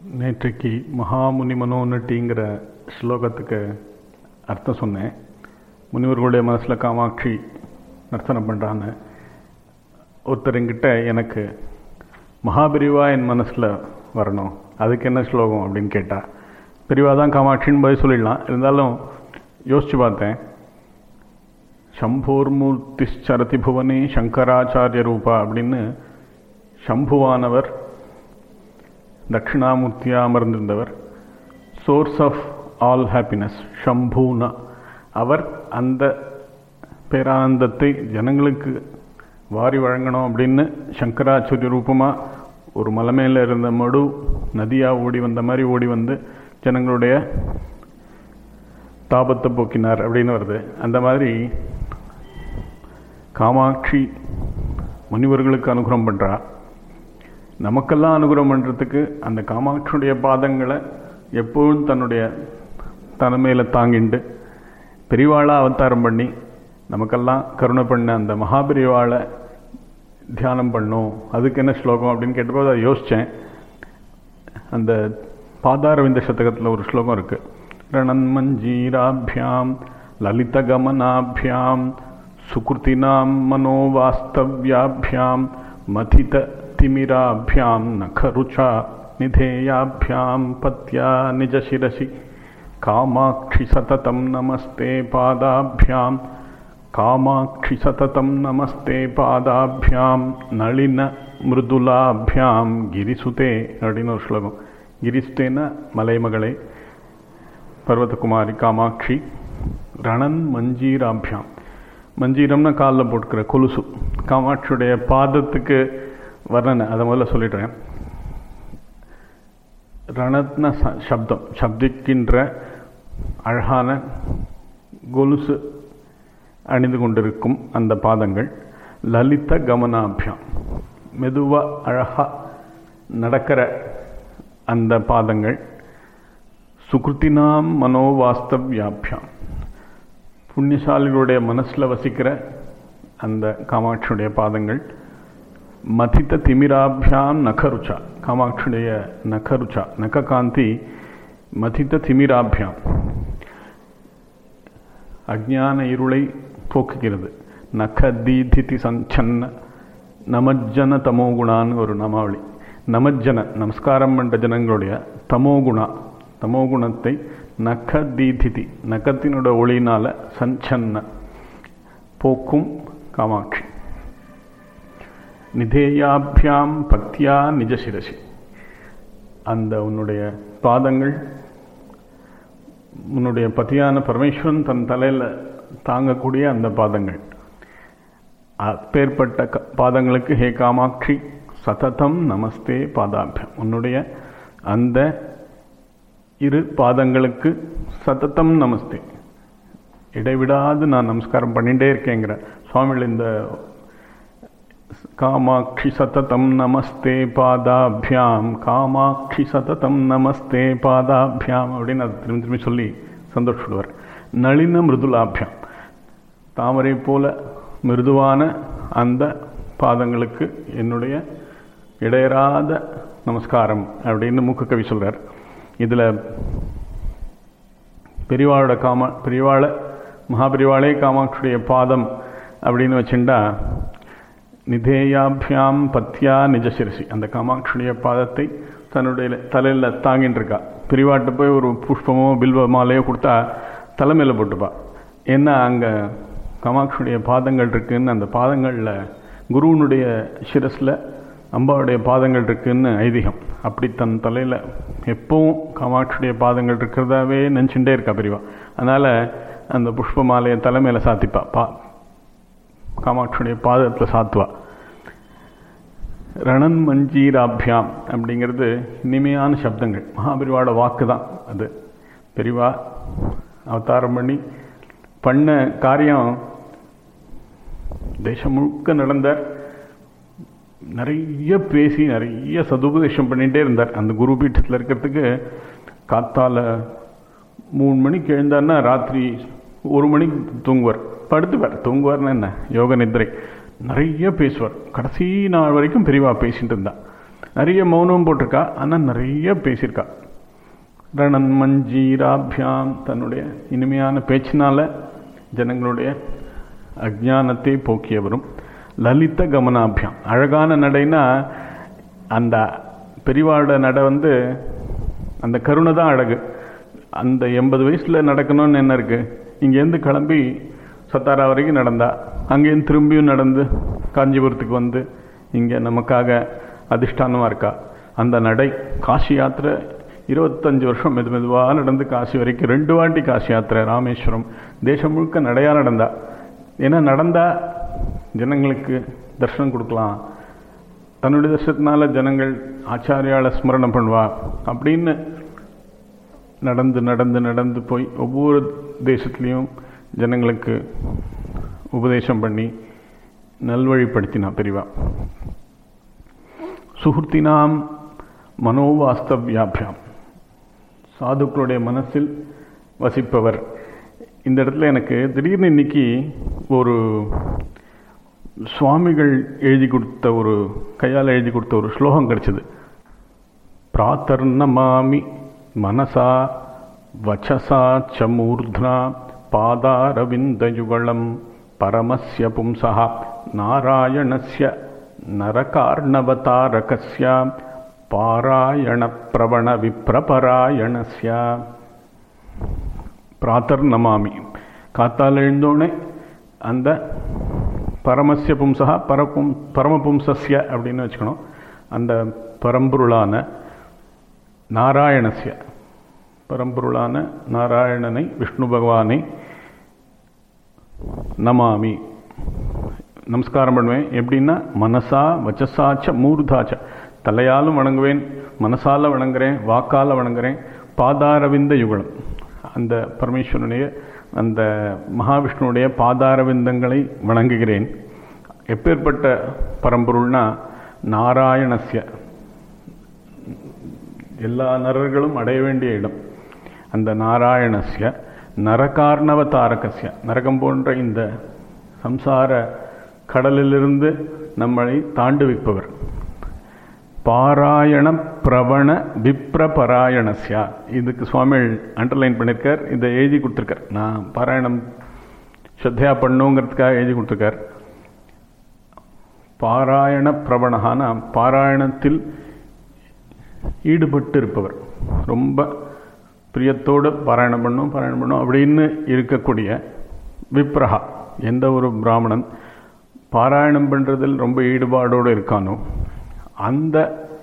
நேற்றைக்கு மகாமுனி மனோநட்டிங்கிற ஸ்லோகத்துக்கு அர்த்தம் சொன்னேன் முனிவர்களுடைய மனசில் காமாட்சி நர்த்தனம் பண்ணுறான்னு ஒருத்தருங்கிட்ட எனக்கு மகாபிரிவா என் மனசில் வரணும் அதுக்கு என்ன ஸ்லோகம் அப்படின்னு கேட்டா பிரிவா தான் காமாட்சின்னு பதில் சொல்லிடலாம் இருந்தாலும் யோசிச்சு பார்த்தேன் சம்போர்மூர்த்திச்சரதி புவனே சங்கராச்சாரிய ரூபா அப்படின்னு சம்புவானவர் தட்சிணாமூர்த்தியாக அமர்ந்திருந்தவர் சோர்ஸ் ஆஃப் ஆல் ஹாப்பினஸ் ஷம்பூனா அவர் அந்த பேரானந்தத்தை ஜனங்களுக்கு வாரி வழங்கணும் அப்படின்னு சங்கராச்சாரிய ரூபமாக ஒரு மலை மேலே இருந்த மடு நதியாக ஓடி வந்த மாதிரி ஓடி வந்து ஜனங்களுடைய தாபத்தை போக்கினார் அப்படின்னு வருது அந்த மாதிரி காமாட்சி முனிவர்களுக்கு அனுகிரகம் பண்ணுறா நமக்கெல்லாம் அனுகிரகம் பண்ணுறதுக்கு அந்த காமாட்சியுடைய பாதங்களை எப்போதும் தன்னுடைய தலைமையில் தாங்கிண்டு பெரிவாளாக அவதாரம் பண்ணி நமக்கெல்லாம் கருணை பண்ண அந்த மகாபெரிவாளை தியானம் பண்ணும் அதுக்கு என்ன ஸ்லோகம் அப்படின்னு கேட்டபோது அதை யோசித்தேன் அந்த பாதாரவிந்த சதகத்தில் ஒரு ஸ்லோகம் இருக்குது ரணன்மஞ்சீராபியாம் லலிதகமனாபியாம் சுகிருத்தினாம் மனோவாஸ்தவ்யாபியாம் மதித திமிராபியாம் நகருச்சா நிதேயாபியாம் பத்யா நிஜசிரசி காமாட்சி சததம் நமஸ்தே பாதாபியாம் காமாட்சி சததம் நமஸ்தே பாதாபியாம் நளின மிருதுலாபியாம் கிரிசுதே அப்படின்னு ஒரு ஸ்லோகம் கிரிசுதேன மலைமகளே பர்வதகுமாரி காமாட்சி ரணன் மஞ்சீராபியாம் மஞ்சீரம்னா காலில் போட்டுக்கிற கொலுசு காமாட்சியுடைய பாதத்துக்கு வர்ணனை அதை முதல்ல சொல்லிடுறேன் ரணத்ன சப்தம் சப்திக்கின்ற அழகான கொலுசு அணிந்து கொண்டிருக்கும் அந்த பாதங்கள் லலித கமனாபியாம் மெதுவாக அழகாக நடக்கிற அந்த பாதங்கள் சுகிருத்தினாம் மனோவாஸ்தவ்யாபியாம் புண்ணியசாலிகளுடைய மனசில் வசிக்கிற அந்த காமாட்சியுடைய பாதங்கள் மதித்த திமிராபியாம் நகருச்சா காமாட்சியுடைய நகருச்சா நககாந்தி மதித்த திமிராபியாம் அஜான இருளை போக்குகிறது நக தீதிதி சஞ்சன்ன நமஜன தமோகுணான்னு ஒரு நமாவளி நமஜன நமஸ்காரம் பண்ற ஜனங்களுடைய தமோகுணா தமோகுணத்தை நக தீதிதி நகத்தினோட ஒளியினால சஞ்சன்ன போக்கும் காமாட்சி நிதேயாபியாம் பக்தியா நிஜசிரசி அந்த உன்னுடைய பாதங்கள் உன்னுடைய பத்தியான பரமேஸ்வரன் தன் தலையில் தாங்கக்கூடிய அந்த பாதங்கள் அப்பேற்பட்ட பாதங்களுக்கு ஹே காமாட்சி சததம் நமஸ்தே பாதாபியம் உன்னுடைய அந்த இரு பாதங்களுக்கு சததம் நமஸ்தே இடைவிடாது நான் நமஸ்காரம் பண்ணிகிட்டே இருக்கேங்கிற சுவாமிகள் இந்த காமாட்சி சததம் நமஸ்தே பாதாபியாம் காமாட்சி சததம் நமஸ்தே பாதாபியாம் அப்படின்னு அதை திரும்பி திரும்பி சொல்லி சந்தோஷப்படுவார் நளின மிருதுலாபியாம் தாமரை போல மிருதுவான அந்த பாதங்களுக்கு என்னுடைய இடையராத நமஸ்காரம் அப்படின்னு மூக்கு கவி சொல்கிறார் இதில் பெரிவாளோட காமா பெரிவாளை மகாபெரிவாளே காமாட்சியுடைய பாதம் அப்படின்னு வச்சுட்டா நிதேயாபியாம் பத்யா நிஜசிரசி அந்த காமாட்சியுடைய பாதத்தை தன்னுடைய தலையில் தாங்கின்னு இருக்கா பிரிவாட்டு போய் ஒரு புஷ்பமோ பில்வ மாலையோ கொடுத்தா தலைமையில் போட்டுப்பா ஏன்னா அங்கே காமாட்சியுடைய பாதங்கள் இருக்குன்னு அந்த பாதங்களில் குருவனுடைய சிரஸில் அம்பாவுடைய பாதங்கள் இருக்குன்னு ஐதீகம் அப்படி தன் தலையில் எப்பவும் காமாட்சியுடைய பாதங்கள் இருக்கிறதாவே நினச்சிட்டே இருக்கா பிரிவா அதனால் அந்த புஷ்ப மாலையை தலைமையில் சாத்திப்பா பா காமாட்சியுடைய பாதத்தில் சாத்துவா ரணன் மஞ்சீராபியாம் அப்படிங்கிறது இனிமையான சப்தங்கள் மகாபெரிவாட வாக்கு தான் அது பெரிவா அவதாரம் பண்ணி பண்ண காரியம் தேசம் முழுக்க நடந்தார் நிறைய பேசி நிறைய சதுபதேசம் பண்ணிகிட்டே இருந்தார் அந்த குரு பீட்டத்தில் இருக்கிறதுக்கு காத்தால மூணு மணிக்கு எழுந்தார்னா ராத்திரி ஒரு மணிக்கு தூங்குவார் படுத்துவார் தூங்குவார்னா என்ன யோக நித்ரை நிறைய பேசுவார் கடைசி நாள் வரைக்கும் பெரியவா பேசிட்டு இருந்தா நிறைய மௌனம் போட்டிருக்கா ஆனால் நிறைய பேசியிருக்கா ரணன் மஞ்சீராபியாம் தன்னுடைய இனிமையான பேச்சினால ஜனங்களுடைய அஜானத்தை போக்கியவரும் லலித கமனாபியாம் அழகான நடைனா அந்த பெரியவாட நடை வந்து அந்த கருணை தான் அழகு அந்த எண்பது வயசில் நடக்கணும்னு என்ன இருக்குது இங்கேருந்து கிளம்பி சத்தாரா வரைக்கும் நடந்தா அங்கேருந்து திரும்பியும் நடந்து காஞ்சிபுரத்துக்கு வந்து இங்கே நமக்காக அதிஷ்டானமாக இருக்கா அந்த நடை காசி யாத்திரை இருபத்தஞ்சு வருஷம் மெது மெதுவாக நடந்து காசி வரைக்கும் ரெண்டு வாட்டி காசி யாத்திரை ராமேஸ்வரம் தேசம் முழுக்க நடையாக நடந்தா ஏன்னா நடந்தா ஜனங்களுக்கு தர்ஷனம் கொடுக்கலாம் தன்னுடைய தர்ஷத்தினால ஜனங்கள் ஆச்சாரியால ஸ்மரணம் பண்ணுவா அப்படின்னு நடந்து நடந்து நடந்து போய் ஒவ்வொரு தேசத்துலேயும் ஜனங்களுக்கு உபதேசம் பண்ணி நல்வழிப்படுத்தினா பெரிவா சுஹுர்த்தினாம் மனோவாஸ்தவ்யாபியாம் சாதுக்களுடைய மனசில் வசிப்பவர் இந்த இடத்துல எனக்கு திடீர்னு இன்னைக்கு ஒரு சுவாமிகள் எழுதி கொடுத்த ஒரு கையால் எழுதி கொடுத்த ஒரு ஸ்லோகம் கிடைச்சது பிராத்தர்ணமாமி மனசா வச்சசா ச மூர்த்னா பாதாரவிந்தயுகலம் பரமஸ்ய பும்சா நாராயணஸ்ய நரகார்ணவதாரகஸ்ய பாராயண பிரவண விப்ரபராயணஸ்ய பிராத்தர் நமாமி காத்தால் எழுந்தோடனே அந்த பரமசிய பும்சா பரபும் பரமபும்சஸ்ய அப்படின்னு வச்சுக்கணும் அந்த பரம்பொருளான நாராயணஸ்ய பரம்பொருளான நாராயணனை விஷ்ணு பகவானை நமாமி நமஸ்காரம் பண்ணுவேன் எப்படின்னா மனசா வச்சசாச்ச மூர்தாச்ச தலையாலும் வணங்குவேன் மனசால வணங்குறேன் வாக்கால வணங்குறேன் பாதாரவிந்த யுகலம் அந்த பரமேஸ்வரனுடைய அந்த மகாவிஷ்ணுடைய பாதாரவிந்தங்களை வணங்குகிறேன் எப்பேற்பட்ட பரம்பொருள்னா நாராயணஸ்ய எல்லா நரர்களும் அடைய வேண்டிய இடம் அந்த நாராயணஸ்ய நரகார்ணவ தாரகஸ்ய நரகம் போன்ற இந்த சம்சார கடலிலிருந்து நம்மளை தாண்டுவிப்பவர் பாராயண பிரவண விப்ரபராயணஸ்யா இதுக்கு சுவாமி அண்டர்லைன் பண்ணியிருக்கார் இதை எழுதி கொடுத்துருக்கார் நான் பாராயணம் ஸ்ரத்தையா பண்ணுங்கிறதுக்காக எழுதி கொடுத்துருக்கார் பாராயண பிரவணகான பாராயணத்தில் ஈடுபட்டு இருப்பவர் ரொம்ப பிரியத்தோடு பாராயணம் பண்ணும் பாராயணம் பண்ணும் அப்படின்னு இருக்கக்கூடிய விப்ரஹா எந்த ஒரு பிராமணன் பாராயணம் பண்ணுறதில் ரொம்ப ஈடுபாடோடு இருக்கானோ அந்த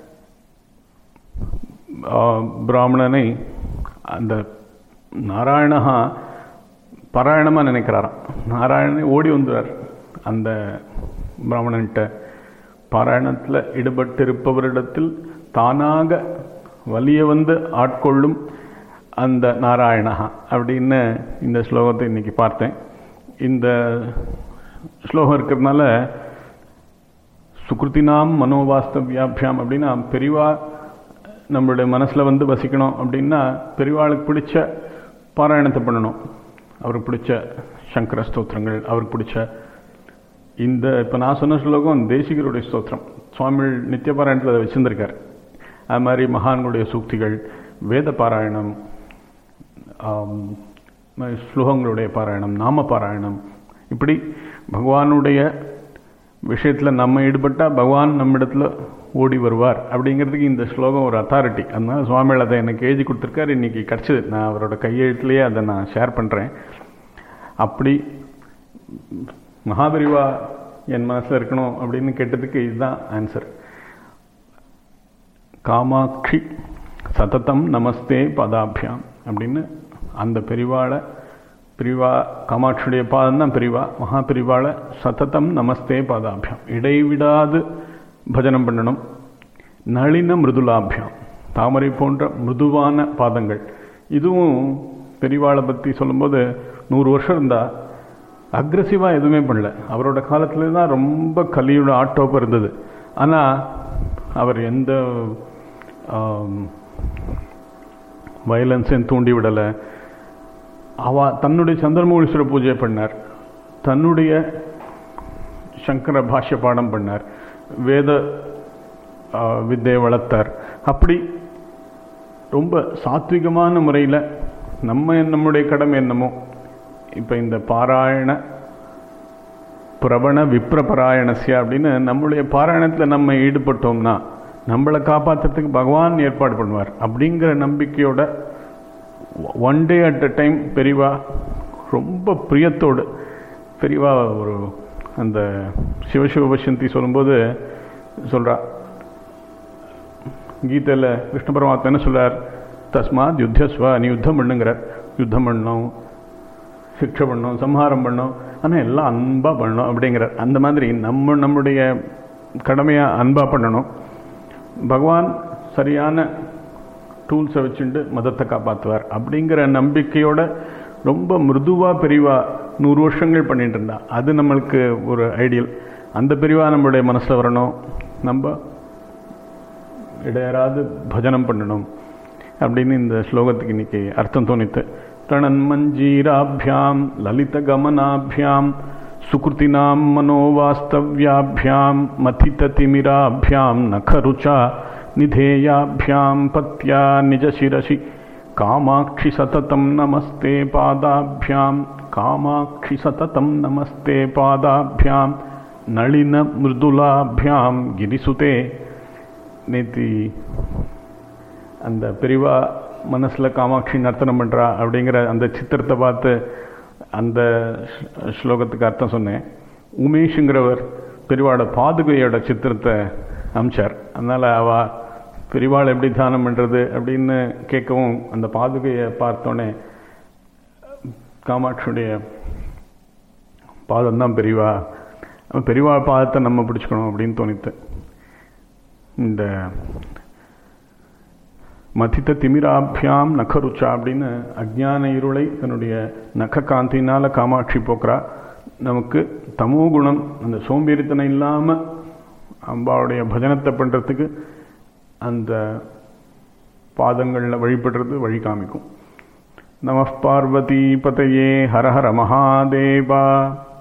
பிராமணனை அந்த நாராயணஹா பாராயணமாக நினைக்கிறாராம் நாராயணனை ஓடி வந்துறார் அந்த பிராமணன்கிட்ட பாராயணத்தில் ஈடுபட்டு இருப்பவரிடத்தில் தானாக வலிய வந்து ஆட்கொள்ளும் அந்த நாராயணஹா அப்படின்னு இந்த ஸ்லோகத்தை இன்னைக்கு பார்த்தேன் இந்த ஸ்லோகம் இருக்கிறதுனால சுக்ருத்தினாம் மனோவாஸ்தவ்யாபியாம் அப்படின்னா பெரிவா நம்மளுடைய மனசில் வந்து வசிக்கணும் அப்படின்னா பெரிவாளுக்கு பிடிச்ச பாராயணத்தை பண்ணணும் அவருக்கு பிடிச்ச சங்கர ஸ்தோத்திரங்கள் அவருக்கு பிடிச்ச இந்த இப்போ நான் சொன்ன ஸ்லோகம் தேசிகருடைய ஸ்தோத்திரம் சுவாமி நித்திய பாராயணத்தில் அதை வச்சுருந்துருக்கார் அது மாதிரி மகான்களுடைய சூக்திகள் வேத பாராயணம் ஸ்லோகங்களுடைய பாராயணம் நாம பாராயணம் இப்படி பகவானுடைய விஷயத்தில் நம்ம ஈடுபட்டால் பகவான் நம்மிடத்தில் ஓடி வருவார் அப்படிங்கிறதுக்கு இந்த ஸ்லோகம் ஒரு அத்தாரிட்டி அதனால சுவாமிகள் அதை எனக்கு எழுதி கொடுத்துருக்காரு இன்றைக்கி கிடச்சிது நான் அவரோட கையெழுத்துலேயே அதை நான் ஷேர் பண்ணுறேன் அப்படி மகாபரிவா என் மனசில் இருக்கணும் அப்படின்னு கேட்டதுக்கு இதுதான் ஆன்சர் காமாட்சி சததம் நமஸ்தே பதாபியாம் அப்படின்னு அந்த பெரிவாளை பிரிவா காமாட்சியுடைய பாதம் தான் பிரிவா மகா பிரிவாளை சததம் நமஸ்தே பாதாபியாம் இடைவிடாது பஜனம் பண்ணணும் நளின மிருதுலாபியாம் தாமரை போன்ற மிருதுவான பாதங்கள் இதுவும் பெரிவாளை பற்றி சொல்லும்போது நூறு வருஷம் இருந்தால் அக்ரஸிவாக எதுவுமே பண்ணல அவரோட காலத்தில் தான் ரொம்ப கலியோட ஆட்டோப்பு இருந்தது ஆனால் அவர் எந்த வயலன்ஸையும் தூண்டி விடலை அவ தன்னுடைய சந்திரமௌலீஸ்வர பூஜை பண்ணார் தன்னுடைய சங்கர பாஷ்ய பாடம் பண்ணார் வேத ஆஹ், வித்தையை வளர்த்தார் அப்படி ரொம்ப சாத்விகமான முறையில் நம்ம நம்முடைய கடமை என்னமோ இப்போ இந்த பாராயண பிரபண விப்ரபராயணசியா அப்படின்னு நம்மளுடைய பாராயணத்தில் நம்ம ஈடுபட்டோம்னா நம்மளை காப்பாற்றுறதுக்கு பகவான் ஏற்பாடு பண்ணுவார் அப்படிங்கிற நம்பிக்கையோட one day at a time பெரியவா ரொம்ப பிரியத்தோடு பெரியவா ஒரு அந்த சிவசிவபசந்தி சொல்லும்போது சொல்கிறா கீதையில் கிருஷ்ண பரமாத்மா என்ன சொல்றார் தஸ்மாத் யுத்தஸ்வ நீ யுத்தம் பண்ணுங்கிறார் யுத்தம் பண்ணணும் சிக்ஷை பண்ணணும் சம்ஹாரம் பண்ணணும் ஆனால் எல்லாம் அன்பாக பண்ணணும் அப்படிங்கிறார் அந்த மாதிரி நம்ம நம்முடைய கடமையை அன்பாக பண்ணணும் பகவான் சரியான டூல்ஸை வச்சுட்டு மதத்தை காப்பாற்றுவார் அப்படிங்கிற நம்பிக்கையோட ரொம்ப மிருதுவாக பெரிவா நூறு வருஷங்கள் பண்ணிட்டு இருந்தா அது நம்மளுக்கு ஒரு ஐடியல் அந்த பெரிவா நம்மளுடைய மனசில் வரணும் நம்ம இடையராது பஜனம் பண்ணணும் அப்படின்னு இந்த ஸ்லோகத்துக்கு இன்னைக்கு அர்த்தம் தோணித்து ரணன்மஞ்சீராபியாம் லலித கமனாபியாம் சுகிருத்தினாம் மனோவாஸ்தவ்யாபியாம் மதிததிமிராபியாம் நகருச்சா நிதேயாபியாம் பத்யா நிஜசிரசி காமாட்சி சததம் நமஸ்தே பாதாபியாம் காமாட்சி சததம் நமஸ்தே பாதாபியாம் நளின மிருதுலாபியாம் கிரிசுதே நேத்தி அந்த பெரிவா மனசில் காமாட்சி நர்த்தனம் பண்ணுறா அப்படிங்கிற அந்த சித்திரத்தை பார்த்து அந்த ஸ்ல- ஸ்லோகத்துக்கு அர்த்தம் சொன்னேன் உமேஷுங்கிறவர் பெரிவாட பாதுகையோட சித்திரத்தை அமிச்சார் அதனால் அவ பெரிவாள் எப்படி தானம் பண்ணுறது அப்படின்னு கேட்கவும் அந்த பாதுகையை பார்த்தோன்னே காமாட்சியுடைய பாதம் தான் பெரிவா அவன் பெரிவா பாதத்தை நம்ம பிடிச்சுக்கணும் அப்படின்னு தோணித்து இந்த மதித்த திமிராபியாம் நகருச்சா அப்படின்னு அஜ்ஞான இருளை தன்னுடைய நக காந்தினால காமாட்சி போக்குறா நமக்கு தமோ குணம் அந்த சோம்பேறித்தனம் இல்லாமல் அம்பாவுடைய பஜனத்தை பண்ணுறதுக்கு அந்த பாதங்களில் வழிபடுறது வழி காமிக்கும் நம பார்வதி பதையே ஹர ஹர மகாதேவா